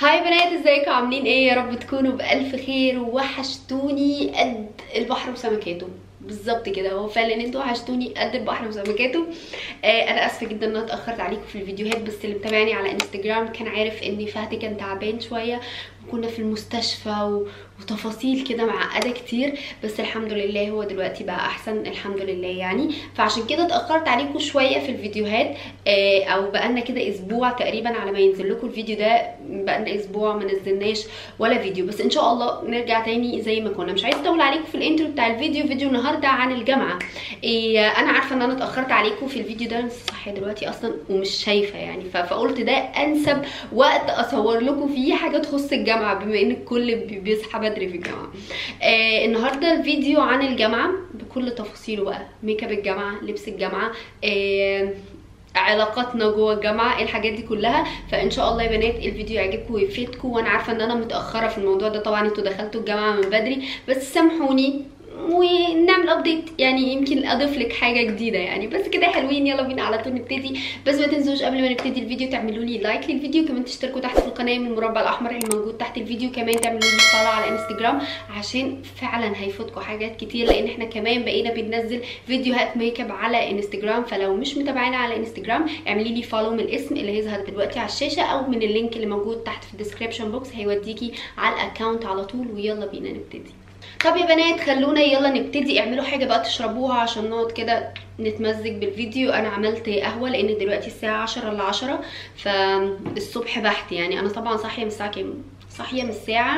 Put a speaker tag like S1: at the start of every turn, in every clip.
S1: هاي بنات ازيكم عاملين ايه يا رب تكونوا بالف خير ووحشتوني قد البحر وسمكاته بالظبط كده هو فعلا انتوا وحشتوني قد البحر وسمكاته آه انا اسفه جدا ان انا اتاخرت عليكم في الفيديوهات بس اللي متابعني على انستجرام كان عارف ان فهد كان تعبان شويه وكنا في المستشفى و... وتفاصيل كده معقده كتير بس الحمد لله هو دلوقتي بقى احسن الحمد لله يعني فعشان كده اتاخرت عليكم شويه في الفيديوهات آه او بقالنا كده اسبوع تقريبا على ما ينزل لكم الفيديو ده بقالنا اسبوع ما نزلناش ولا فيديو بس ان شاء الله نرجع تاني زي ما كنا مش عايزه اطول عليكم في الانترو بتاع الفيديو فيديو النهارده عن الجامعه إيه انا عارفه ان انا اتاخرت عليكم في الفيديو ده صحي دلوقتي اصلا ومش شايفه يعني فقلت ده انسب وقت اصور لكم فيه حاجه تخص الجامعه بما ان الكل بيصحى بدري في الجامعه آه النهارده الفيديو عن الجامعه بكل تفاصيله بقى ميك اب الجامعه لبس الجامعه آه علاقاتنا جوه الجامعه الحاجات دي كلها فان شاء الله يا بنات الفيديو يعجبكم ويفيدكم وانا عارفه ان انا متاخره في الموضوع ده طبعا انتوا دخلتوا الجامعه من بدري بس سامحوني ونعمل ابديت يعني يمكن اضيف لك حاجه جديده يعني بس كده حلوين يلا بينا على طول نبتدي بس ما تنسوش قبل ما نبتدي الفيديو تعملوا لي لايك للفيديو كمان تشتركوا تحت في القناه من المربع الاحمر اللي موجود تحت الفيديو كمان تعملوا لي فولو على انستجرام عشان فعلا هيفوتكم حاجات كتير لان احنا كمان بقينا بننزل فيديوهات ميك اب على انستجرام فلو مش متابعينا على انستجرام اعملي لي فولو من الاسم اللي هيظهر دلوقتي على الشاشه او من اللينك اللي موجود تحت في الديسكربشن بوكس هيوديكي على الاكونت على طول ويلا بينا نبتدي طب يا بنات خلونا يلا نبتدي اعملوا حاجه بقى تشربوها عشان نقعد كده نتمزج بالفيديو انا عملت قهوه لان دلوقتي الساعه 10 ل 10 فالصبح بحت يعني انا طبعا صاحيه من الساعه كام صاحيه من الساعه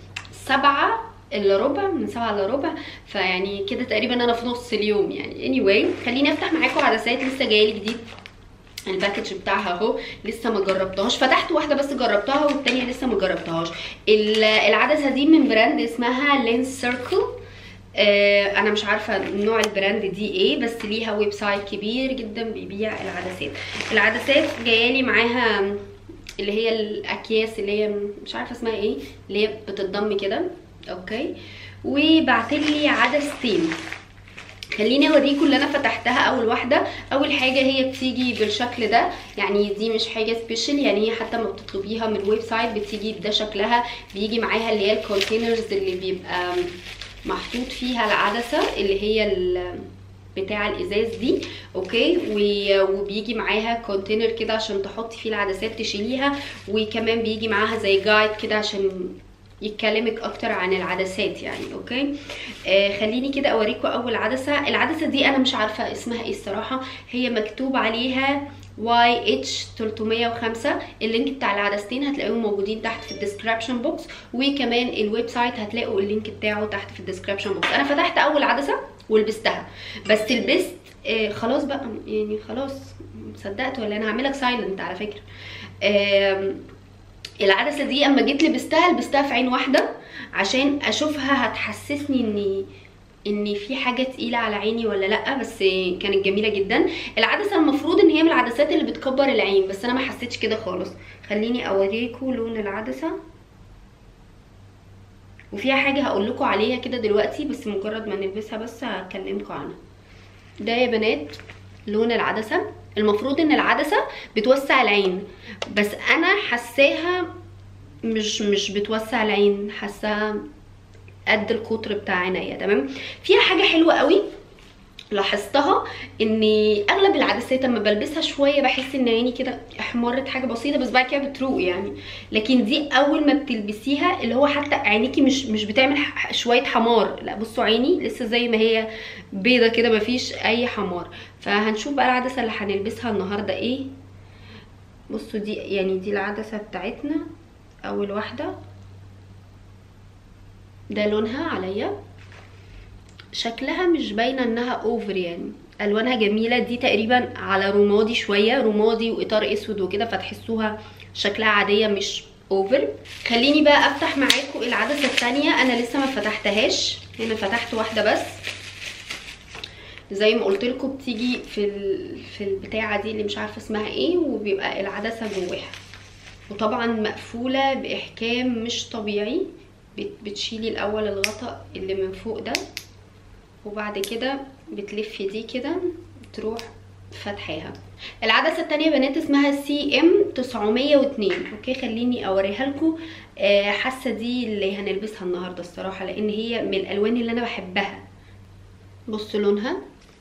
S1: 7 الا ربع من سبعة الا ربع فيعني كده تقريبا انا في نص اليوم يعني anyway خليني افتح معاكم عدسات لسه جايه لي جديد الباكج بتاعها اهو لسه ما جربتهاش فتحت واحده بس جربتها والتانيه لسه ما جربتهاش العدسه دي من براند اسمها لينس سيركل آه انا مش عارفه نوع البراند دي ايه بس ليها ويب سايت كبير جدا بيبيع العدسات العدسات جايالي معاها اللي هي الاكياس اللي هي مش عارفه اسمها ايه اللي هي بتتضم كده اوكي وبعتلي عدستين خليني اوريكم اللي انا فتحتها اول واحده اول حاجه هي بتيجي بالشكل ده يعني دي مش حاجه سبيشال يعني هي حتى ما بتطلبيها من الويب سايت بتيجي بده شكلها بيجي معاها اللي هي الكونتينرز اللي بيبقى محطوط فيها العدسه اللي هي بتاع الازاز دي اوكي وبيجي معاها كونتينر كده عشان تحطي فيه العدسات تشيليها وكمان بيجي معاها زي جايد كده عشان يتكلمك اكتر عن العدسات يعني اوكي آه خليني كده اوريكم اول عدسه العدسه دي انا مش عارفه اسمها ايه الصراحه هي مكتوب عليها واي اتش 305 اللينك بتاع العدستين هتلاقوهم موجودين تحت في الديسكربشن بوكس وكمان الويب سايت هتلاقوا اللينك بتاعه تحت في الديسكربشن بوكس انا فتحت اول عدسه ولبستها بس لبست آه خلاص بقى يعني خلاص صدقت ولا انا هعملك سايلنت على فكره آه العدسه دي اما جيت لبستها لبستها في عين واحده عشان اشوفها هتحسسني اني ان في حاجه تقيله على عيني ولا لا بس كانت جميله جدا العدسه المفروض ان هي من العدسات اللي بتكبر العين بس انا ما حسيتش كده خالص خليني اوريكم لون العدسه وفيها حاجه هقول لكم عليها كده دلوقتي بس مجرد ما نلبسها بس هكلمكم عنها ده يا بنات لون العدسه المفروض ان العدسه بتوسع العين بس انا حساها مش مش بتوسع العين حاساها قد القطر بتاع عينيا تمام فيها حاجه حلوه قوي لاحظتها ان اغلب العدسات لما بلبسها شويه بحس ان عيني كده احمرت حاجه بسيطه بس بعد كده بتروق يعني لكن دي اول ما بتلبسيها اللي هو حتى عينيكي مش مش بتعمل شويه حمار لا بصوا عيني لسه زي ما هي بيضه كده مفيش اي حمار فهنشوف بقى العدسه اللي هنلبسها النهارده ايه بصوا دي يعني دي العدسه بتاعتنا اول واحده ده لونها عليا شكلها مش باينه انها اوفر يعني الوانها جميله دي تقريبا على رمادي شويه رمادي واطار اسود وكده فتحسوها شكلها عاديه مش اوفر خليني بقى افتح معاكم العدسه الثانيه انا لسه ما فتحتهاش هنا فتحت واحده بس زي ما قلت لكم بتيجي في ال... في البتاعه دي اللي مش عارفه اسمها ايه وبيبقى العدسه جواها وطبعا مقفوله باحكام مش طبيعي بتشيلي الاول الغطاء اللي من فوق ده وبعد كده بتلفي دي كده تروح فاتحاها العدسه التانية يا بنات اسمها سي ام 902 اوكي خليني اوريها لكم آه، حاسه دي اللي هنلبسها النهارده الصراحه لان هي من الالوان اللي انا بحبها بصوا لونها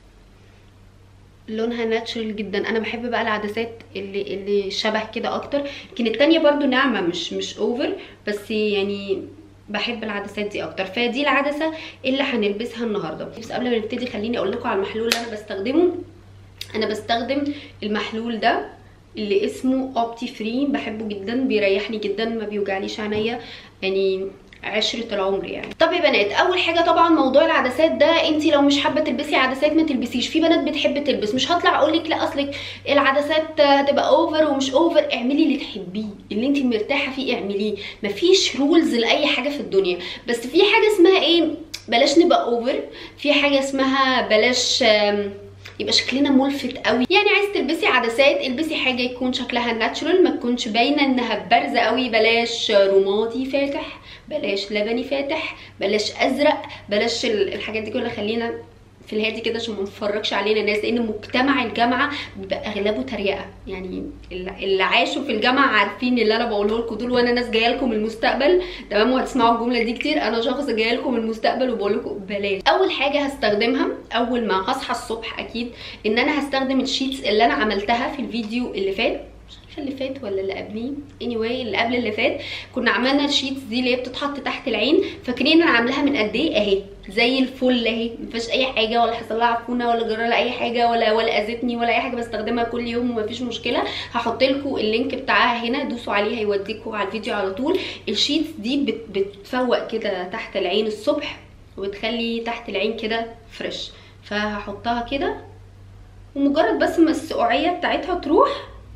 S1: لونها ناتشرال جدا انا بحب بقى العدسات اللي اللي شبه كده اكتر لكن التانية برضو ناعمه مش مش اوفر بس يعني بحب العدسات دي اكتر فدي العدسه اللي هنلبسها النهارده بس قبل ما نبتدي خليني اقول لكم على المحلول اللي انا بستخدمه انا بستخدم المحلول ده اللي اسمه اوبتي فري بحبه جدا بيريحني جدا ما بيوجعليش عينيا يعني عشرة العمر يعني طب يا بنات اول حاجه طبعا موضوع العدسات ده انت لو مش حابه تلبسي عدسات ما تلبسيش في بنات بتحب تلبس مش هطلع اقول لك لا اصلك العدسات هتبقى اوفر ومش اوفر اعملي اللي تحبيه اللي انت مرتاحه فيه اعمليه مفيش رولز لاي حاجه في الدنيا بس في حاجه اسمها ايه بلاش نبقى اوفر في حاجه اسمها بلاش آم، يبقى شكلنا ملفت قوي يعني عايز تلبسي عدسات البسي حاجه يكون شكلها ناتشورال ما تكونش باينه انها بارزه قوي بلاش رمادي فاتح بلاش لبني فاتح بلاش ازرق بلاش ال- الحاجات دي كلها خلينا في الهادي كده عشان ما نفرجش علينا ناس لان مجتمع الجامعه بيبقى اغلبه تريقه يعني اللي اللي عاشوا في الجامعه عارفين اللي انا بقوله لكم دول وانا ناس جايه لكم من المستقبل تمام وهتسمعوا الجمله دي كتير انا شخص جايه لكم من المستقبل وبقول لكم بلاش اول حاجه هستخدمها اول ما هصحى الصبح اكيد ان انا هستخدم الشيتس اللي انا عملتها في الفيديو اللي فات مش عارفه اللي فات ولا اللي قبليه اني anyway اللي قبل اللي فات كنا عملنا الشيتس دي اللي هي بتتحط تحت العين فاكرين انا عاملاها من قد ايه اهي زي الفل اهي مفيش اي حاجه ولا حصل لها عفونه ولا جرى لها اي حاجه ولا ولا اذتني ولا اي حاجه بستخدمها كل يوم ومفيش مشكله هحط لكم اللينك بتاعها هنا دوسوا عليه هيوديكم على الفيديو على طول الشيتس دي بت بتفوق كده تحت العين الصبح وبتخلي تحت العين كده فريش فهحطها كده ومجرد بس ما السقوعيه بتاعتها تروح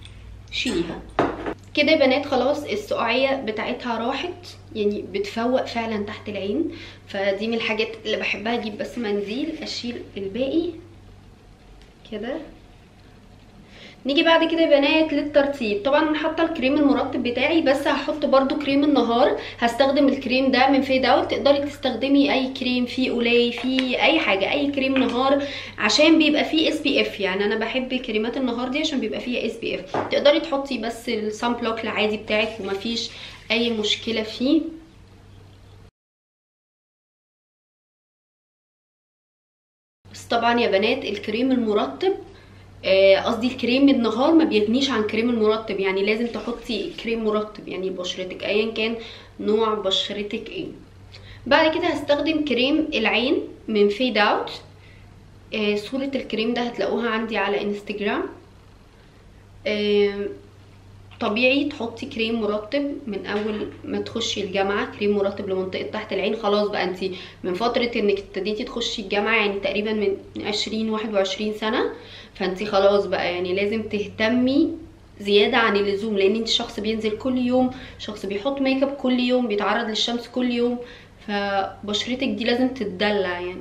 S1: شيليها كده يا بنات خلاص السقوعيه بتاعتها راحت يعني بتفوق فعلا تحت العين فدي من الحاجات اللي بحبها اجيب بس منديل اشيل الباقي كده نيجي بعد كده يا بنات للترطيب طبعا انا حاطه الكريم المرطب بتاعي بس هحط برده كريم النهار هستخدم الكريم ده من فيد اوت تقدري تستخدمي اي كريم فيه اولاي فيه اي حاجه اي كريم نهار عشان بيبقى فيه اس بي اف يعني انا بحب كريمات النهار دي عشان بيبقى فيها اس بي اف تقدري تحطي بس السان بلوك العادي بتاعك ومفيش اي مشكله فيه بس طبعا يا بنات الكريم المرطب آه، قصدي الكريم النهار ما بيغنيش عن كريم المرطب يعني لازم تحطي كريم مرطب يعني بشرتك ايا كان نوع بشرتك ايه بعد كده هستخدم كريم العين من فيد اوت آه، صورة الكريم ده هتلاقوها عندي على انستجرام آه، طبيعي تحطي كريم مرطب من اول ما تخشي الجامعه كريم مرطب لمنطقه تحت العين خلاص بقى انت من فتره انك ابتديتي تخشي الجامعه يعني تقريبا من 20 21 سنه فانت خلاص بقى يعني لازم تهتمي زياده عن اللزوم لان انت شخص بينزل كل يوم شخص بيحط ميك اب كل يوم بيتعرض للشمس كل يوم فبشرتك دي لازم تتدلع يعني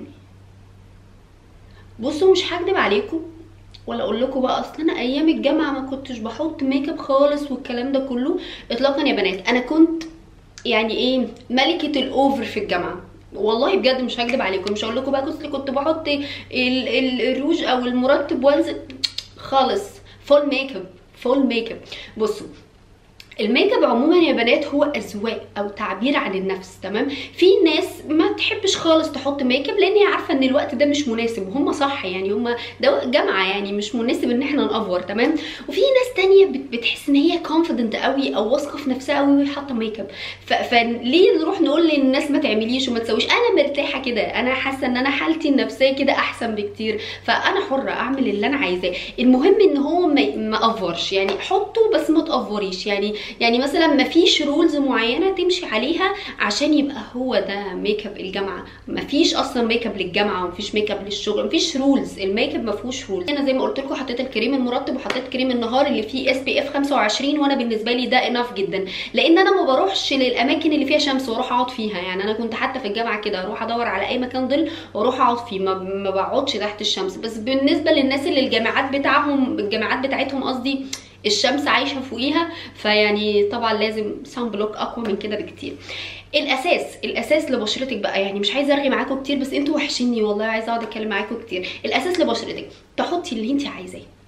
S1: بصوا مش هكدب عليكم ولا اقول لكم بقى اصل انا ايام الجامعه ما كنتش بحط ميك اب خالص والكلام ده كله اطلاقا يا بنات انا كنت يعني ايه ملكه الاوفر في الجامعه والله بجد مش هكدب عليكم مش هقول لكم بقى اصل كنت بحط ال- ال- الروج او المرطب وانزل خالص فول ميك اب فول ميك اب بصوا الميك اب عموما يا بنات هو اذواق او تعبير عن النفس تمام في ناس ما تحبش خالص تحط ميك اب لان هي عارفه ان الوقت ده مش مناسب وهم صح يعني هم ده جامعه يعني مش مناسب ان احنا نافور تمام وفي ناس تانية بت- بتحس ان هي كونفيدنت قوي او واثقه في نفسها قوي وهي حاطه ميك اب ف- فليه نروح نقول للناس ما تعمليش وما تسويش انا مرتاحه كده انا حاسه ان انا حالتي النفسيه كده احسن بكتير فانا حره اعمل اللي انا عايزاه المهم ان هو ما ما افورش يعني حطه بس ما تافوريش يعني يعني مثلا ما فيش رولز معينه تمشي عليها عشان يبقى هو ده ميك اب الجامعه ما فيش اصلا ميك اب للجامعه وما فيش ميك اب للشغل ما فيش رولز الميك اب ما فيهوش رولز انا زي ما قلت لكم حطيت الكريم المرطب وحطيت كريم النهار اللي فيه اس بي اف 25 وانا بالنسبه لي ده اناف جدا لان انا ما بروحش للاماكن اللي فيها شمس واروح اقعد فيها يعني انا كنت حتى في الجامعه كده اروح ادور على اي مكان ظل واروح اقعد فيه ما, ما بقعدش تحت الشمس بس بالنسبه للناس اللي الجامعات بتاعهم الجامعات بتاعتهم قصدي الشمس عايشه فوقيها فيعني طبعا لازم سان بلوك اقوى من كده بكتير الاساس الاساس لبشرتك بقى يعني مش عايزه ارغي معاكم كتير بس انتوا وحشيني والله عايزه اقعد اتكلم معاكم كتير الاساس لبشرتك تحطي اللي انت عايزاه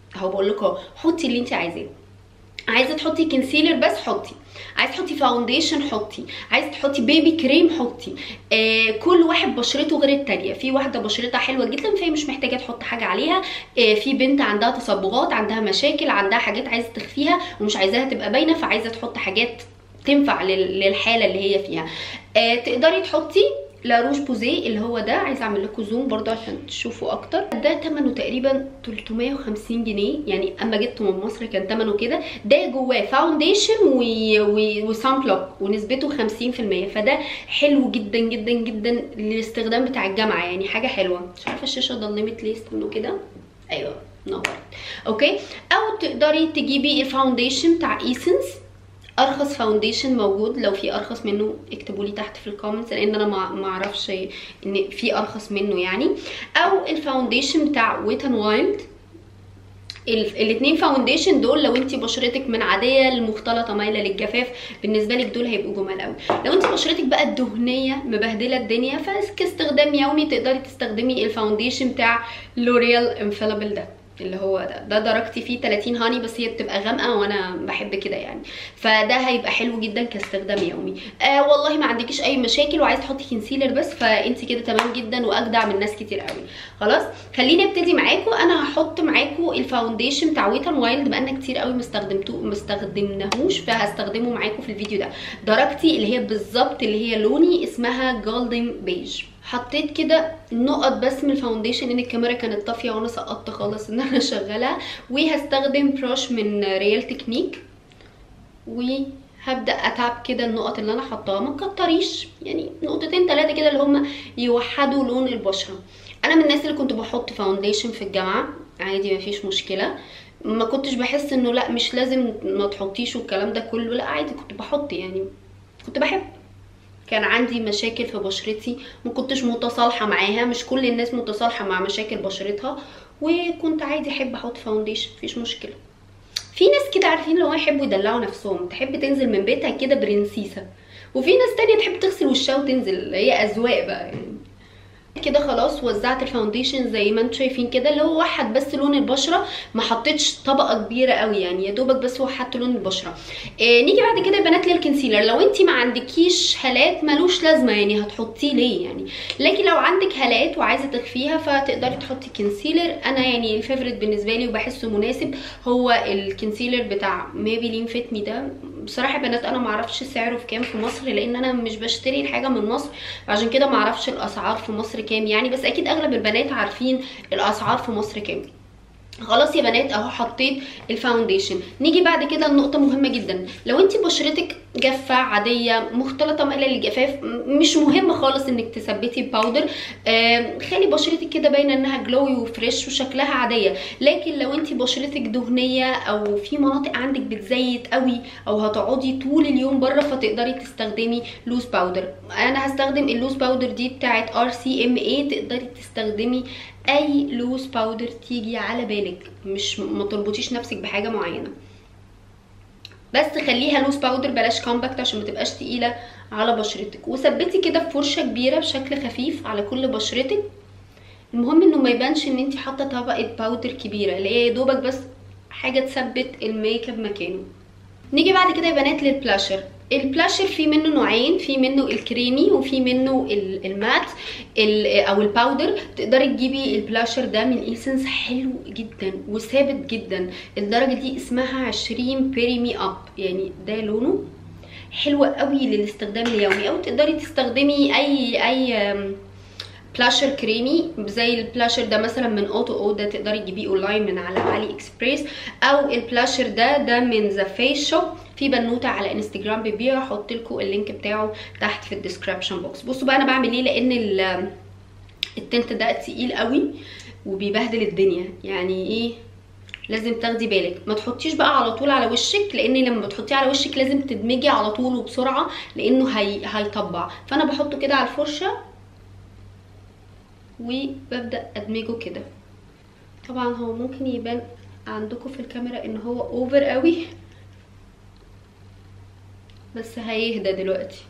S1: اهو بقول لكم حطي اللي انت عايزاه عايزه تحطي كونسيلر بس حطي عايزه تحطي فاونديشن حطي عايزه تحطي بيبي كريم حطي آه كل واحد بشرته غير التانية في واحده بشرتها حلوه جدا فهي مش محتاجه تحط حاجه عليها آه في بنت عندها تصبغات عندها مشاكل عندها حاجات عايزه تخفيها ومش عايزاها تبقى باينه فعايزه تحط حاجات تنفع لل- للحاله اللي هي فيها آه تقدري تحطي لا روج بوزيه اللي هو ده عايزه اعمل لكم زوم برضه عشان تشوفوا اكتر ده ثمنه تقريبا 350 جنيه يعني اما جبته من مصر كان ثمنه كده ده جواه فاونديشن و... و... وسان بلوك ونسبته 50% فده حلو جدا جدا جدا للاستخدام بتاع الجامعه يعني حاجه حلوه مش عارفه الشاشه ضلمت ليه استنوا كده ايوه نورت اوكي او تقدري تجيبي الفاونديشن بتاع ايسنس ارخص فاونديشن موجود لو في ارخص منه اكتبوا لي تحت في الكومنتس لان انا ما ما اعرفش ان في ارخص منه يعني او الفاونديشن بتاع ويت اند وايلد الاثنين فاونديشن دول لو انت بشرتك من عاديه لمختلطه مايله للجفاف بالنسبه لك دول هيبقوا جمال قوي لو انت بشرتك بقى الدهنيه مبهدله الدنيا فكاستخدام يومي تقدري تستخدمي الفاونديشن بتاع لوريال انفالبل ده اللي هو ده ده درجتي فيه 30 هاني بس هي بتبقى غامقه وانا بحب كده يعني فده هيبقى حلو جدا كاستخدام يومي آه والله ما عندكيش اي مشاكل وعايزه تحطي كونسيلر بس فانت كده تمام جدا واجدع من ناس كتير قوي خلاص خليني ابتدي معاكم انا هحط معاكم الفاونديشن بتاع ويت اند وايلد بقالنا كتير قوي ما استخدمتوه ما استخدمناهوش فهستخدمه معاكم في الفيديو ده درجتي اللي هي بالظبط اللي هي لوني اسمها جولدن بيج حطيت كده نقط بس من الفاونديشن ان الكاميرا كانت طافيه وانا سقطت خالص ان انا شغالها وهستخدم بروش من ريال تكنيك وهبدا اتعب كده النقط اللي انا حطاها ما تكتريش يعني نقطتين ثلاثه كده اللي هم يوحدوا لون البشره انا من الناس اللي كنت بحط فاونديشن في الجامعه عادي مفيش مشكله ما كنتش بحس انه لا مش لازم ما تحطيش والكلام ده كله لا عادي كنت بحط يعني كنت بحب كان عندي مشاكل في بشرتي ما كنتش متصالحه معاها مش كل الناس متصالحه مع مشاكل بشرتها وكنت عادي احب احط فاونديشن مفيش مشكله في ناس كده عارفين اللي هو يحبوا يدلعوا نفسهم تحب تنزل من بيتها كده برنسيسه وفي ناس تانية تحب تغسل وشها وتنزل هي اذواق بقى يعني كده خلاص وزعت الفاونديشن زي ما انتم شايفين كده اللي هو وحد بس لون البشره ما حطيتش طبقه كبيره قوي يعني يا دوبك بس وحدت لون البشره إيه نيجي بعد كده يا بنات للكونسيلر لو انت ما عندكيش هالات ملوش لازمه يعني هتحطيه ليه يعني لكن لو عندك هالات وعايزه تخفيها فتقدري تحطي كونسيلر انا يعني الفيفوريت بالنسبه لي وبحسه مناسب هو الكونسيلر بتاع ميبلين فيت مي ده بصراحه يا بنات انا ما اعرفش سعره في كام في مصر لان انا مش بشتري الحاجه من مصر عشان كده ما اعرفش الاسعار في مصر كام يعني بس اكيد اغلب البنات عارفين الاسعار في مصر كام خلاص يا بنات اهو حطيت الفاونديشن نيجي بعد كده لنقطه مهمه جدا لو انت بشرتك جافه عاديه مختلطه مائله للجفاف م- مش مهم خالص انك تثبتي باودر آه خلي بشرتك كده باينه انها جلوي وفريش وشكلها عاديه لكن لو انت بشرتك دهنيه او في مناطق عندك بتزيت قوي او هتقعدي طول اليوم بره فتقدري تستخدمي لوز باودر انا هستخدم اللوز باودر دي بتاعت ار سي ام اي تقدري تستخدمي اي لوز باودر تيجي على بالك مش ما تربطيش نفسك بحاجه معينه بس خليها لوز باودر بلاش كومباكت عشان ما تبقاش تقيله على بشرتك وثبتي كده بفرشه كبيره بشكل خفيف على كل بشرتك المهم انه ما يبانش ان انت حاطه طبقه باودر كبيره اللي هي يا دوبك بس حاجه تثبت الميك اب مكانه نيجي بعد كده يا بنات للبلاشر البلاشر في منه نوعين في منه الكريمي وفي منه ال- المات ال- او الباودر تقدري تجيبي البلاشر ده من ايسنس حلو جدا وثابت جدا الدرجه دي اسمها 20 بيريمي اب يعني ده لونه حلو قوي للاستخدام اليومي او تقدري تستخدمي اي اي أم، بلاشر كريمي زي البلاشر ده مثلا من اوتو او ده تقدري تجيبيه اونلاين من على علي اكسبريس او البلاشر ده ده من ذا فيس شوب في بنوته على انستجرام بتبيع احط لكم اللينك بتاعه تحت في الديسكربشن بوكس بصوا بقى انا بعمل ايه لان ال- التنت ده تقيل قوي وبيبهدل الدنيا يعني ايه لازم تاخدي بالك ما تحطيش بقى على طول على وشك لان لما بتحطيه على وشك لازم تدمجي على طول وبسرعه لانه هي... هيطبع فانا بحطه كده على الفرشه وببدا ادمجه كده طبعا هو ممكن يبان عندكم في الكاميرا ان هو اوفر قوي بس هيهدى دلوقتي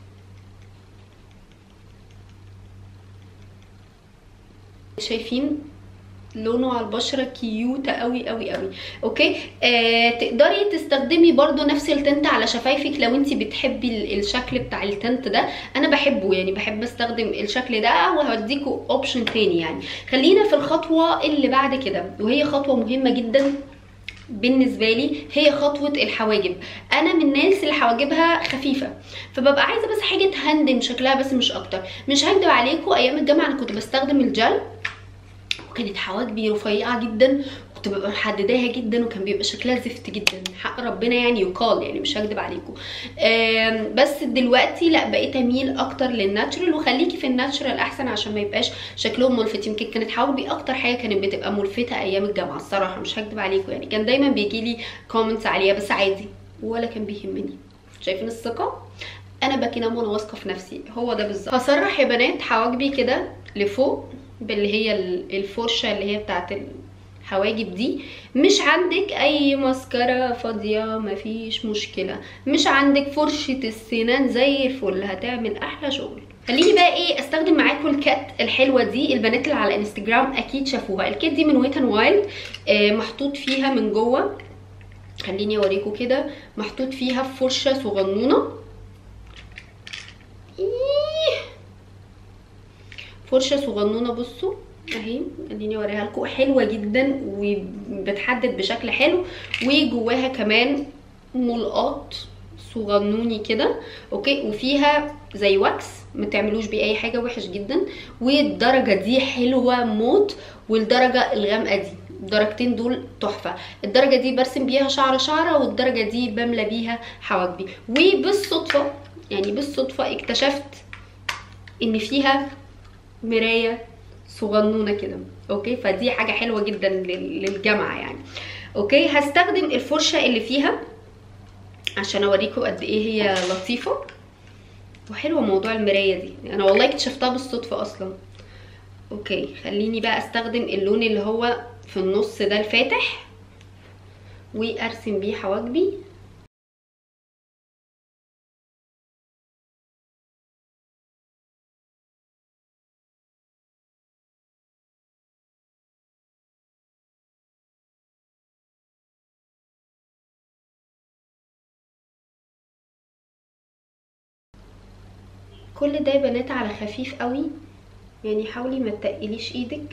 S1: شايفين لونه على البشره كيوتة قوي قوي قوي اوكي آه تقدري تستخدمي برضو نفس التنت على شفايفك لو انت بتحبي ال- الشكل بتاع التنت ده انا بحبه يعني بحب استخدم الشكل ده وهديكوا اوبشن تاني يعني خلينا في الخطوه اللي بعد كده وهي خطوه مهمه جدا بالنسبه لي هي خطوه الحواجب انا من الناس اللي حواجبها خفيفه فببقى عايزه بس حاجه تهندم شكلها بس مش اكتر مش هكدب عليكم ايام الجامعه انا كنت بستخدم الجل وكانت حواجبي رفيعه جدا كنت ببقى محدداها جدا وكان بيبقى شكلها زفت جدا حق ربنا يعني يقال يعني مش هكدب عليكم آم، بس دلوقتي لا بقيت اميل اكتر للناتشرال وخليكي في الناتشرال احسن عشان ما يبقاش شكلهم ملفت يمكن كانت حواجبي اكتر حاجه كانت بتبقى ملفته ايام الجامعه الصراحه مش هكدب عليكم يعني كان دايما بيجي لي كومنتس عليها بس عادي ولا كان بيهمني شايفين الثقه انا بكنام وانا واثقه في نفسي هو ده بالظبط هسرح يا بنات حواجبي كده لفوق باللي هي ال- الفرشه اللي هي بتاعت الحواجب دي مش عندك اي ماسكارا فاضيه مفيش مشكله مش عندك فرشه السنان زي الفل هتعمل احلى شغل خليني بقى ايه استخدم معاكم الكات الحلوه دي البنات اللي على انستجرام اكيد شافوها الكات دي من ويت اند وايلد آه محطوط فيها من جوه خليني اوريكم كده محطوط فيها فرشه صغنونه إيه. فرشه صغنونه بصوا اهي خليني اوريها لكم حلوه جدا وبتحدد بشكل حلو وجواها كمان ملقاط صغنوني كده اوكي وفيها زي واكس ما تعملوش بيه اي حاجه وحش جدا والدرجه دي حلوه موت والدرجه الغامقه دي الدرجتين دول تحفه الدرجه دي برسم بيها شعره شعره والدرجه دي بملى بيها حواجبي وبالصدفه يعني بالصدفه اكتشفت ان فيها مرايه صغنونه كده اوكي فدي حاجه حلوه جدا لل- للجامعه يعني اوكي هستخدم الفرشه اللي فيها عشان اوريكم قد ايه هي لطيفه وحلوه موضوع المرايه دي انا والله اكتشفتها بالصدفه اصلا اوكي خليني بقى استخدم اللون اللي هو في النص ده الفاتح وارسم بيه حواجبي كل ده يا بنات على خفيف قوي يعني حاولي ما تقليش ايدك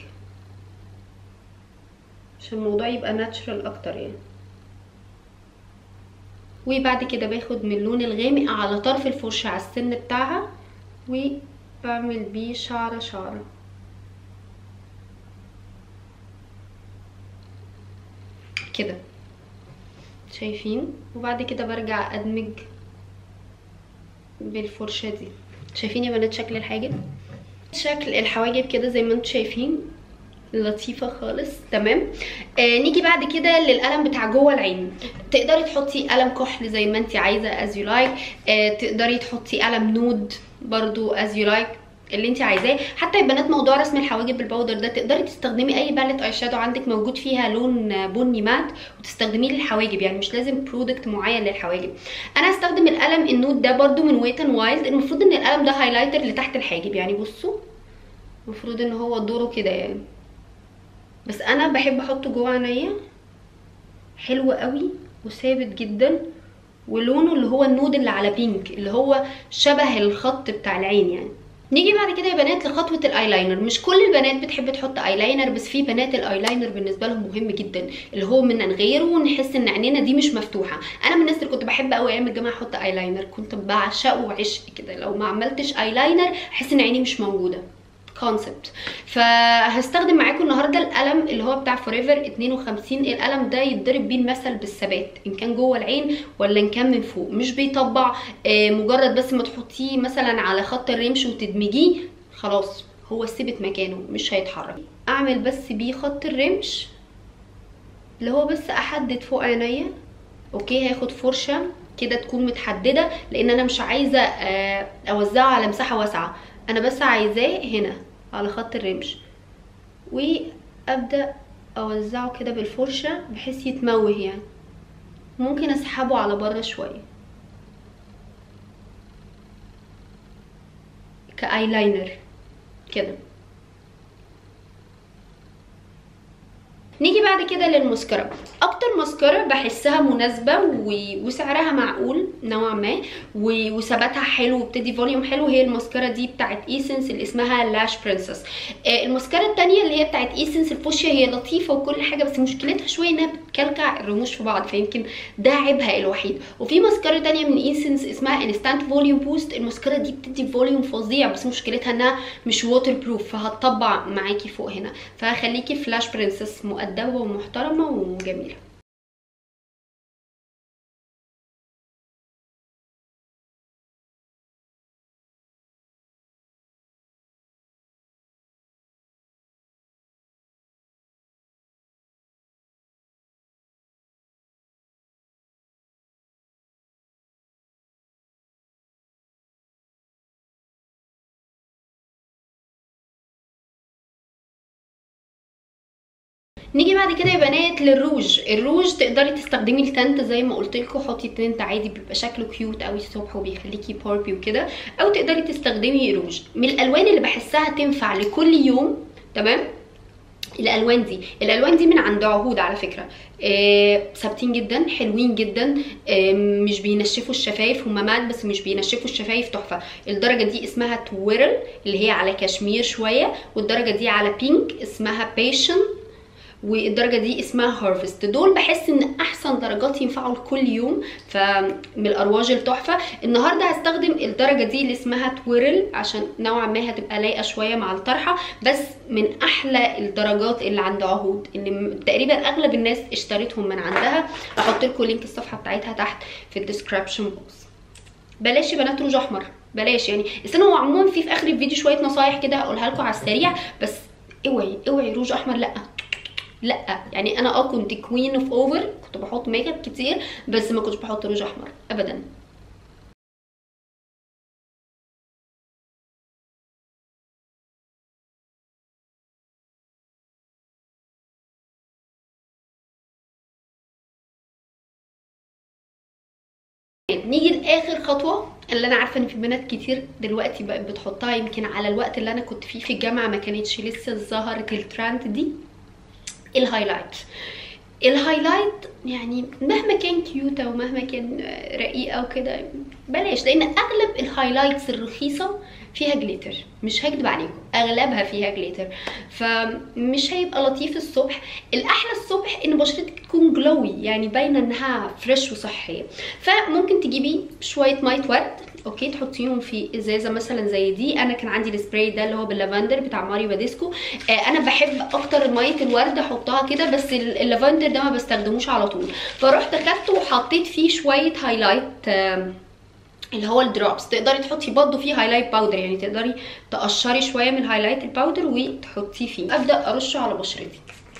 S1: عشان الموضوع يبقى ناتشرال اكتر يعني وبعد كده باخد من اللون الغامق على طرف الفرشة على السن بتاعها وبعمل بيه شعرة شعرة كده شايفين وبعد كده برجع ادمج بالفرشة دي شايفين يا بنات شكل الحاجب شكل الحواجب كده زي ما انتم شايفين لطيفة خالص تمام آه نيجي بعد كده للقلم بتاع جوه العين تقدري تحطي قلم كحل زي ما انت عايزة as you like آه تقدري تحطي قلم نود برضو as you like اللي انت عايزاه حتى يا بنات موضوع رسم الحواجب بالباودر ده تقدري تستخدمي اي باليت اي شادو عندك موجود فيها لون بني مات وتستخدميه للحواجب يعني مش لازم برودكت معين للحواجب انا هستخدم القلم النود ده برضو من ويت اند وايلد المفروض ان القلم ده هايلايتر لتحت الحاجب يعني بصوا المفروض ان هو دوره كده يعني بس انا بحب احطه جوه عينيا حلو قوي وثابت جدا ولونه اللي هو النود اللي على بينك اللي هو شبه الخط بتاع العين يعني نيجي بعد كده يا بنات لخطوه الايلاينر مش كل البنات بتحب تحط ايلاينر بس في بنات الايلاينر بالنسبه لهم مهم جدا اللي هو من غيره ونحس ان عينينا دي مش مفتوحه انا من الناس اللي كنت بحب قوي ايام الجامعه احط ايلاينر كنت بعشقه عشق كده لو ما عملتش ايلاينر احس ان عيني مش موجوده كونسبت فهستخدم معاكم النهارده القلم اللي هو بتاع فوريفر 52 القلم ده يتضرب بيه المثل بالثبات ان كان جوه العين ولا ان كان من فوق مش بيطبع آه، مجرد بس ما تحطيه مثلا على خط الرمش وتدمجيه خلاص هو ثبت مكانه مش هيتحرك اعمل بس بيه خط الرمش اللي هو بس احدد فوق عينيا اوكي هاخد فرشه كده تكون متحدده لان انا مش عايزه آه، اوزعه على مساحه واسعه انا بس عايزاه هنا على خط الرمش وابدا اوزعه كده بالفرشه بحيث يتموه يعني ممكن اسحبه على بره شويه كايلاينر كده بعد كده للماسكارا اكتر ماسكارا بحسها مناسبه و... وسعرها معقول نوعا ما و... وثباتها حلو وبتدي فوليوم حلو هي الماسكارا دي بتاعت ايسنس اللي اسمها لاش برنسس آه الماسكارا التانية اللي هي بتاعت ايسنس الفوشيا هي لطيفه وكل حاجه بس مشكلتها شويه انها بتكلكع الرموش في بعض فيمكن ده عيبها الوحيد وفي ماسكارا تانية من ايسنس اسمها انستانت فوليوم بوست الماسكارا دي بتدي فوليوم فظيع بس مشكلتها انها مش ووتر بروف فهتطبع معاكي فوق هنا فخليكي فلاش برنسس مؤدبه ومحترمه وجميله نيجي بعد كده يا بنات للروج الروج تقدري تستخدمي التنت زي ما قلت لكم حطي تنت عادي بيبقى شكله كيوت قوي الصبح وبيخليكي باربي وكده او تقدري تستخدمي روج من الالوان اللي بحسها تنفع لكل يوم تمام الالوان دي الالوان دي من عند عهود على فكره آه، ثابتين جدا حلوين جدا آه، مش بينشفوا الشفايف هما مات بس مش بينشفوا الشفايف تحفه الدرجه دي اسمها تويرل اللي هي على كشمير شويه والدرجه دي على بينك اسمها بيشن والدرجه دي اسمها هارفست دول بحس ان احسن درجات ينفعوا لكل يوم فمن الارواج التحفه النهارده هستخدم الدرجه دي اللي اسمها تويرل عشان نوعا ما هتبقى لايقه شويه مع الطرحه بس من احلى الدرجات اللي عند عهود اللي تقريبا اغلب الناس اشتريتهم من عندها هحط لكم لينك الصفحه بتاعتها تحت في الديسكربشن بوكس بلاش يا بنات روج احمر بلاش يعني استنوا هو عموما في في اخر الفيديو شويه نصايح كده هقولها لكم على السريع بس اوعي اوعي روج احمر لا لا يعني انا اه كنت كوين اوف اوفر كنت بحط ميك اب كتير بس ما كنتش بحط روج احمر ابدا نيجي لاخر خطوه اللي انا عارفه ان في بنات كتير دلوقتي بقت بتحطها يمكن على الوقت اللي انا كنت فيه في الجامعه ما كانتش لسه ظهرت الترند دي الهايلايت الهايلايت يعني مهما كان كيوتة ومهما كان رقيقة وكده بلاش لان اغلب الهايلايتس الرخيصة فيها جليتر مش هكدب عليكم اغلبها فيها جليتر فمش هيبقى لطيف الصبح الاحلى الصبح ان بشرتك تكون جلوي يعني باينه انها فريش وصحيه فممكن تجيبي شويه ميه ورد اوكي تحطيهم في ازازه مثلا زي دي انا كان عندي السبراي ده اللي هو باللافندر بتاع ماريو باديسكو آه انا بحب اكتر ميه الورد احطها كده بس اللافندر ده ما بستخدموش على طول فرحت خدته وحطيت فيه شويه هايلايت آه اللي هو الدروبس تقدري تحطي برضه فيه هايلايت باودر يعني تقدري تقشري شويه من الهايلايت الباودر وتحطيه فيه ابدا ارشه على بشرتي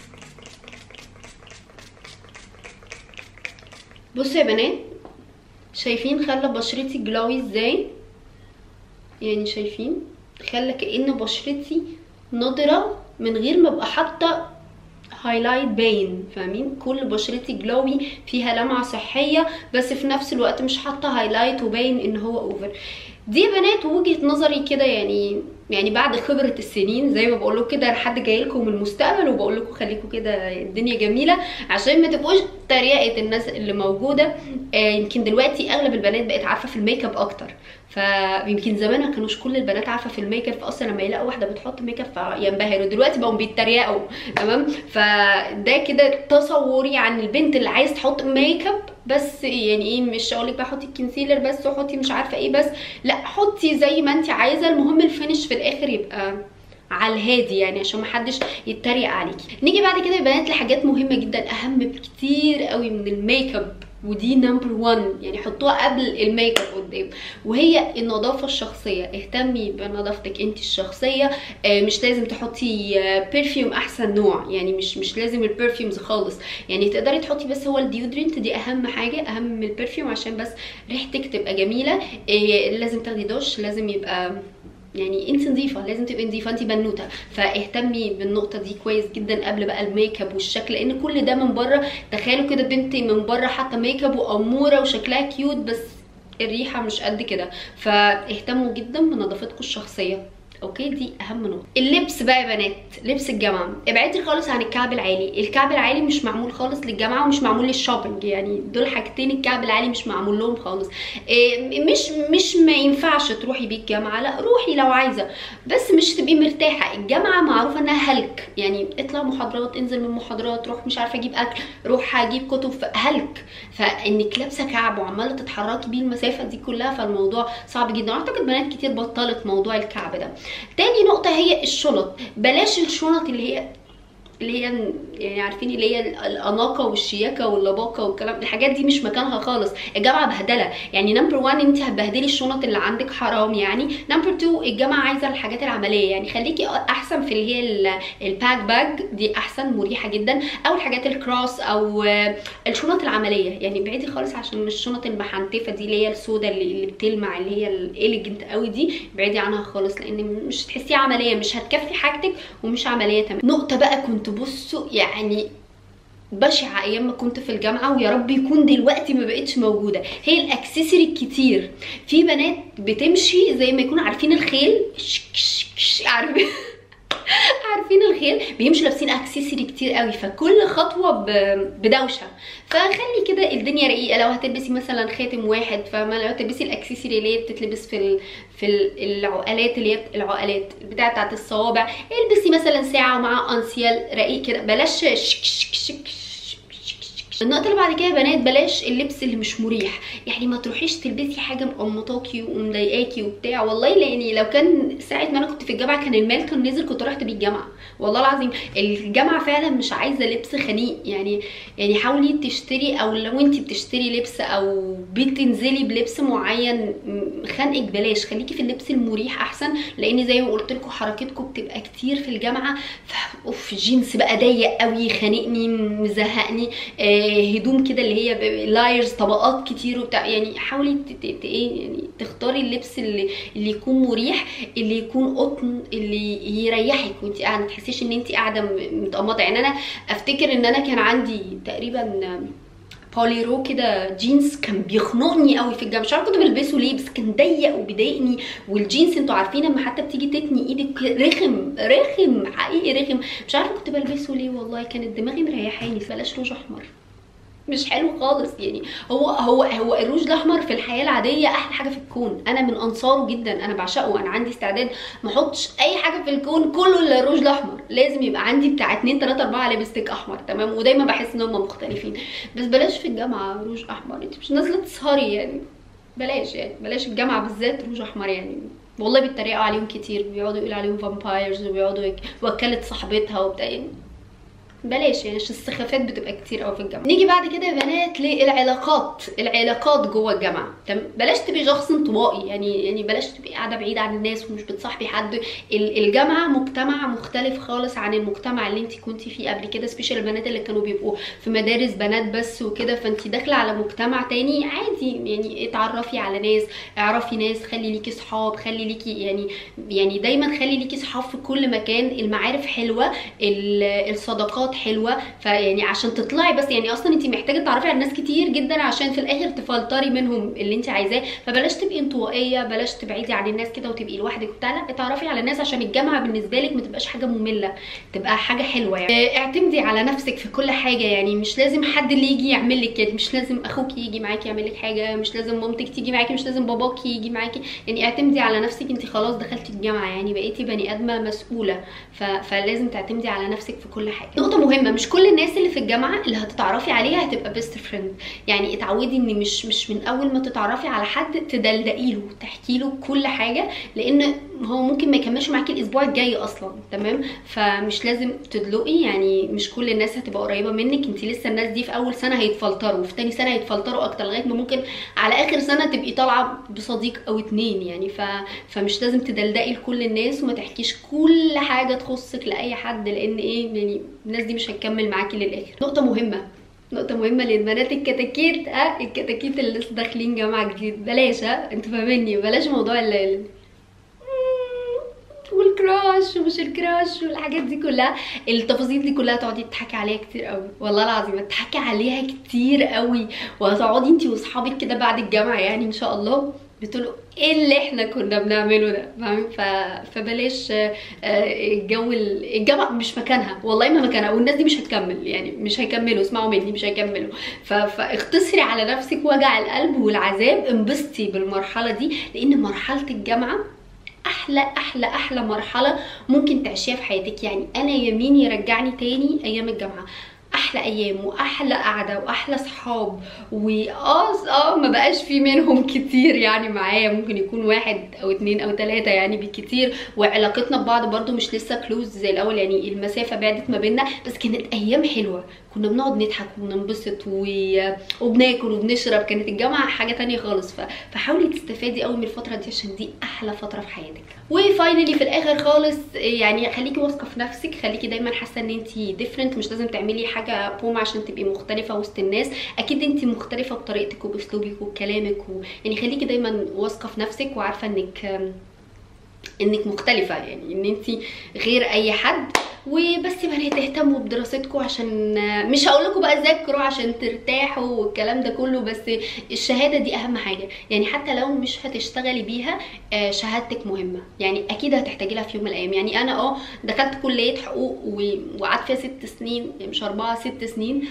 S1: بصوا يا بنات شايفين خلى بشرتي جلوي ازاي يعني شايفين خلى كأن بشرتي نضرة من غير ما ابقى حاطه هايلايت باين فاهمين كل بشرتي جلوي فيها لمعه صحيه بس في نفس الوقت مش حاطه هايلايت وباين ان هو اوفر دي يا بنات وجهه نظري كده يعني يعني بعد خبره السنين زي ما بقول لكم كده حد جاي لكم من المستقبل وبقول لكم خليكم كده الدنيا جميله عشان ما تبقوش تريقه الناس اللي موجوده آه يمكن دلوقتي اغلب البنات بقت عارفه في الميك اب اكتر فيمكن زمان ما كانوش كل البنات عارفه في الميك اب فاصلا لما يلاقوا واحده بتحط ميك اب فينبهروا دلوقتي بقوا بيتريقوا تمام فده كده تصوري عن البنت اللي عايز تحط ميك اب بس يعني ايه مش هقول لك بقى حطي الكونسيلر بس وحطي مش عارفه ايه بس لا حطي زي ما انت عايزه المهم الفينش في الاخر يبقى على الهادي يعني عشان محدش يتريق عليكي نيجي بعد كده يا بنات لحاجات مهمه جدا اهم بكتير قوي من الميك اب ودي نمبر 1 يعني حطوها قبل الميك اب قدام وهي النظافه الشخصيه اهتمي بنظافتك انت الشخصيه آه مش لازم تحطي آه برفيوم احسن نوع يعني مش مش لازم البرفيومز خالص يعني تقدري تحطي بس هو الديودرنت دي اهم حاجه اهم من البرفيوم عشان بس ريحتك تبقى جميله آه لازم تاخدي دش لازم يبقى يعني انت نظيفه لازم تبقي نظيفه انت بنوته فاهتمي بالنقطه دي كويس جدا قبل بقى الميك اب والشكل لان كل ده من بره تخيلوا كده بنت من بره حاطه ميك اب واموره وشكلها كيوت بس الريحه مش قد كده فاهتموا جدا بنظافتكم الشخصيه اوكي دي اهم نقطه اللبس بقى يا بنات لبس الجامعه ابعدي خالص عن الكعب العالي الكعب العالي مش معمول خالص للجامعه ومش معمول للشوبينج يعني دول حاجتين الكعب العالي مش معمول لهم خالص إيه مش مش ما ينفعش تروحي بيه الجامعه لا روحي لو عايزه بس مش تبقي مرتاحه الجامعه معروفه انها هلك يعني اطلع محاضرات انزل من محاضرات روح مش عارفه اجيب اكل روح اجيب كتب هلك فانك لابسه كعب وعماله تتحركي بيه المسافه دي كلها فالموضوع صعب جدا اعتقد بنات كتير بطلت موضوع الكعب ده تاني نقطة هي الشنط بلاش الشنط اللي هي اللي هي يعني عارفين اللي هي الاناقه والشياكه واللباقه والكلام الحاجات دي مش مكانها خالص الجامعه بهدله يعني نمبر 1 انت هتبهدلي الشنط اللي عندك حرام يعني نمبر 2 الجامعه عايزه الحاجات العمليه يعني خليكي احسن في اللي هي الباك باج دي احسن مريحه جدا او الحاجات الكروس او الشنط العمليه يعني بعيدي خالص عشان الشنط المحنتفه دي اللي هي السودا اللي, اللي بتلمع اللي هي الاليجنت قوي دي بعيدي عنها خالص لان مش هتحسيها عمليه مش هتكفي حاجتك ومش عمليه تمام نقطه بقى كنت بصوا يعني بشعة ايام ما كنت في الجامعة ويا رب يكون دلوقتي ما بقتش موجودة هي الاكسسوري الكتير في بنات بتمشي زي ما يكونوا عارفين الخيل عارفين عارفين الخيل بيمشوا لابسين اكسسوري كتير قوي فكل خطوه بدوشه فخلي كده الدنيا رقيقه لو هتلبسي مثلا خاتم واحد فما لو هتلبسي الاكسسوري اللي هي بتتلبس في ال... في العقلات اللي هي العقلات بتاعه بتاعت الصوابع البسي مثلا ساعه ومعاها انسيال رقيق كده بلاش شك شك شك النقطه اللي بعد كده يا بنات بلاش اللبس اللي مش مريح يعني ما تروحيش تلبسي حاجه مقمطاكي ومضايقاكي وبتاع والله يعني لو كان ساعه ما انا كنت في الجامعه كان المال كان نزل كنت رحت بيه الجامعه والله العظيم الجامعه فعلا مش عايزه لبس خنيق يعني يعني حاولي تشتري او لو انت بتشتري لبس او بتنزلي بلبس معين خانقك بلاش خليكي في اللبس المريح احسن لان زي ما قلت لكم حركتكم بتبقى كتير في الجامعه اوف جينز بقى ضيق قوي خانقني مزهقني آه هدوم كده اللي هي لايرز طبقات كتير وبتاع يعني حاولي ايه يعني تختاري اللبس اللي اللي يكون مريح اللي يكون قطن اللي يريحك وانت قاعده ما تحسيش ان انت قاعده متقمطه يعني انا افتكر ان انا كان عندي تقريبا بوليرو كده جينز كان بيخنقني قوي في الجامعه مش عارفه كنت بلبسه ليه بس كان ضيق وبيضايقني والجينز انتوا عارفين لما حتى بتيجي تتني ايدك رخم رخم حقيقي رخم مش عارفه كنت بلبسه ليه والله كانت دماغي مريحاني بلاش روج احمر مش حلو خالص يعني هو هو هو الروج الاحمر في الحياه العاديه احلى حاجه في الكون انا من انصاره جدا انا بعشقه انا عندي استعداد ما احطش اي حاجه في الكون كله الا الروج الاحمر لازم يبقى عندي بتاع 2 3 4 لبستيك احمر تمام ودايما بحس ان هم مختلفين بس بلاش في الجامعه روج احمر انت مش نازله تسهري يعني بلاش يعني بلاش الجامعه بالذات روج احمر يعني والله بيتريقوا عليهم كتير بيقعدوا يقولوا عليهم فامبايرز وبيقعدوا وكلت صاحبتها وبتاع يعني بلاش يعني عشان السخافات بتبقى كتير قوي في الجامعه نيجي بعد كده يا بنات للعلاقات العلاقات جوه الجامعه تمام بلاش تبقي شخص انطوائي يعني يعني بلاش تبقي قاعده بعيده عن الناس ومش بتصاحبي حد الجامعه مجتمع مختلف خالص عن المجتمع اللي انت كنتي فيه قبل كده سبيشال البنات اللي كانوا بيبقوا في مدارس بنات بس وكده فانت داخله على مجتمع تاني عادي يعني اتعرفي على ناس اعرفي ناس خلي ليكي صحاب خلي ليكي يعني يعني دايما خلي ليكي صحاب في كل مكان المعارف حلوه الصداقات حلوه فيعني عشان تطلعي بس يعني اصلا انت محتاجه تعرفي على ناس كتير جدا عشان في الاخر تفلتري منهم اللي انت عايزاه فبلاش تبقي انطوائيه بلاش تبعدي عن الناس كده وتبقي لوحدك وبتاع لا اتعرفي على الناس عشان الجامعه بالنسبه لك ما تبقاش حاجه ممله تبقى حاجه حلوه يعني اعتمدي على نفسك في كل حاجه يعني مش لازم حد اللي يجي يعمل لك كده مش لازم اخوك يجي معاكي يعمل لك حاجه مش لازم مامتك تيجي معاكي مش لازم باباكي يجي معاكي يعني اعتمدي على نفسك انت خلاص دخلتي الجامعه يعني بقيتي بني ادمه مسؤوله ف... فلازم تعتمدي على نفسك في كل حاجه نقطه مهمه مش كل الناس اللي في الجامعه اللي هتتعرفي عليها هتبقى بيست فريند يعني اتعودي ان مش مش من اول ما تتعرفي على حد تدلدقي له تحكي له كل حاجه لان هو ممكن ما يكملش معاكي الاسبوع الجاي اصلا تمام فمش لازم تدلقي يعني مش كل الناس هتبقى قريبه منك انت لسه الناس دي في اول سنه هيتفلتروا وفي تاني سنه هيتفلتروا اكتر لغايه ما ممكن على اخر سنه تبقي طالعه بصديق او اتنين يعني ف... فمش لازم تدلدقي لكل الناس وما تحكيش كل حاجه تخصك لاي حد لان ايه يعني الناس دي مش هتكمل معاكي للاخر نقطه مهمه نقطة مهمة للبنات الكتاكيت ها الكتاكيت اللي لسه داخلين جامعة جديد بلاش ها انتوا فاهميني بلاش موضوع ال والكراش ومش الكراش والحاجات دي كلها التفاصيل دي كلها تقعدي تضحكي عليها كتير قوي والله العظيم تضحكي عليها كتير قوي وهتقعدي انت واصحابك كده بعد الجامعه يعني ان شاء الله بتقولوا ايه اللي احنا كنا بنعمله ده فاهمين ف... فبلاش آه، آه، الجو ال- الجامعه مش مكانها والله ما مكانها والناس دي مش هتكمل يعني مش هيكملوا اسمعوا مني مش هيكملوا ف... فاختصري على نفسك وجع القلب والعذاب انبسطي بالمرحله دي لان مرحله الجامعه احلى احلى احلى مرحله ممكن تعيشيها في حياتك يعني انا يمين يرجعني تاني ايام الجامعه احلى ايام واحلى قعده واحلى صحاب واه اه ما بقاش في منهم كتير يعني معايا ممكن يكون واحد او اتنين او تلاته يعني بالكتير وعلاقتنا ببعض برضو مش لسه كلوز زي الاول يعني المسافه بعدت ما بيننا بس كانت ايام حلوه كنا بنقعد نضحك وننبسط و... وبناكل وبنشرب كانت الجامعه حاجه تانية خالص ف... فحاولي تستفادي قوي من الفتره دي عشان دي احلى فتره في حياتك وفاينلي في الاخر خالص يعني خليكي واثقه في نفسك خليكي دايما حاسه ان انت ديفرنت مش لازم تعملي حاجه بوم عشان تبقي مختلفه وسط الناس اكيد انت مختلفه بطريقتك وباسلوبك وبكلامك و... يعني خليكي دايما واثقه في نفسك وعارفه انك انك مختلفه يعني ان انت غير اي حد وبس يا بنات اهتموا بدراستكم عشان مش هقول لكم بقى ذاكروا عشان ترتاحوا والكلام ده كله بس الشهاده دي اهم حاجه يعني حتى لو مش هتشتغلي بيها آه، شهادتك مهمه يعني اكيد هتحتاجي لها في يوم من الايام يعني انا اه دخلت كليه حقوق و- وقعدت فيها ست سنين يعني مش اربعه ست سنين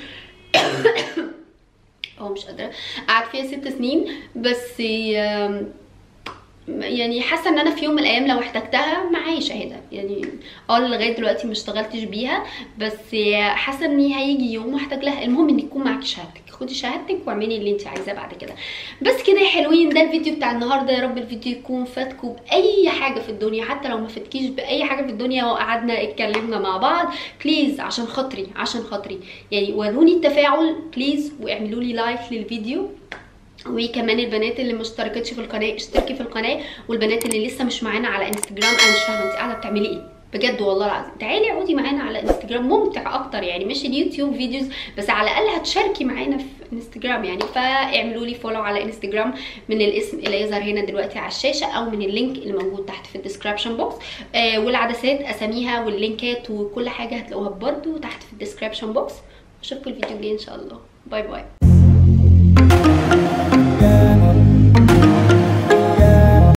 S1: اه مش قادره قعدت فيها ست سنين بس آم، يعني حاسه ان انا في يوم من الايام لو احتجتها معايا شهاده يعني اه لغايه دلوقتي ما اشتغلتش بيها بس حاسه ان هيجي يوم واحتاج لها المهم ان يكون معاكي شهادتك خدي شهادتك واعملي اللي انت عايزاه بعد كده بس كده يا حلوين ده الفيديو بتاع النهارده يا رب الفيديو يكون فاتكم باي حاجه في الدنيا حتى لو ما فاتكيش باي حاجه في الدنيا وقعدنا اتكلمنا مع بعض بليز عشان خاطري عشان خاطري يعني وروني التفاعل بليز واعملوا لي لايك للفيديو وكمان البنات اللي ما اشتركتش في القناه اشتركي في القناه والبنات اللي لسه مش معانا على انستجرام انا مش فاهمه انت قاعده بتعملي ايه بجد والله العظيم تعالي اقعدي معانا على انستجرام ممتع اكتر يعني مش اليوتيوب فيديوز بس على الاقل هتشاركي معانا في انستجرام يعني فاعملوا لي فولو على انستجرام من الاسم اللي يظهر هنا دلوقتي على الشاشه او من اللينك اللي موجود تحت في الديسكربشن بوكس آه والعدسات اساميها واللينكات وكل حاجه هتلاقوها برده تحت في الديسكربشن بوكس اشوفكم الفيديو الجاي ان شاء الله باي باي